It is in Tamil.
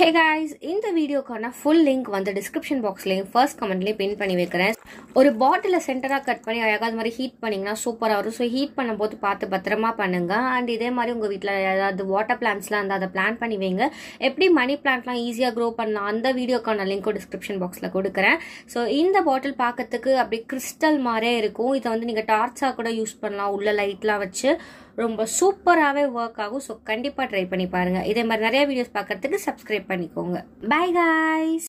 ஹே காய்ஸ் இந்த வீடியோக்கான ஃபுல் லிங்க் வந்து டிஸ்கிரிப்ஷன் பாக்ஸ்லேயும் ஃபர்ஸ்ட் கமெண்ட்லேயும் பின் பண்ணி வைக்கிறேன் ஒரு பாட்டிலில் சென்டராக கட் பண்ணி அழகாக அது மாதிரி ஹீட் பண்ணிங்கன்னா சூப்பராக வரும் ஸோ ஹீட் பண்ணும்போது பார்த்து பத்திரமா பண்ணுங்க அண்ட் இதே மாதிரி உங்கள் வீட்டில் ஏதாவது வாட்டர் பிளான்ஸ்லாம் இருந்தால் அதை பிளான் பண்ணி வைங்க எப்படி மணி பிளான்ட்லாம் ஈஸியாக க்ரோ பண்ணலாம் அந்த வீடியோக்கான லிங்க்கும் டிஸ்கிரிப்ஷன் பாக்ஸில் கொடுக்குறேன் ஸோ இந்த பாட்டில் பார்க்கறதுக்கு அப்படி கிறிஸ்டல் மாதிரியே இருக்கும் இதை வந்து நீங்கள் டார்ச்சாக கூட யூஸ் பண்ணலாம் உள்ள லைட்லாம் வச்சு ரொம்ப சூப்பராகவே ஒர்க் ஆகும் ஸோ கண்டிப்பாக ட்ரை பண்ணி பாருங்கள் இதே மாதிரி நிறைய வீடியோஸ் பார்க்கறதுக்கு சப்ஸ்கிரைப் பண்ணிக்கோங்க பை காய்ஸ்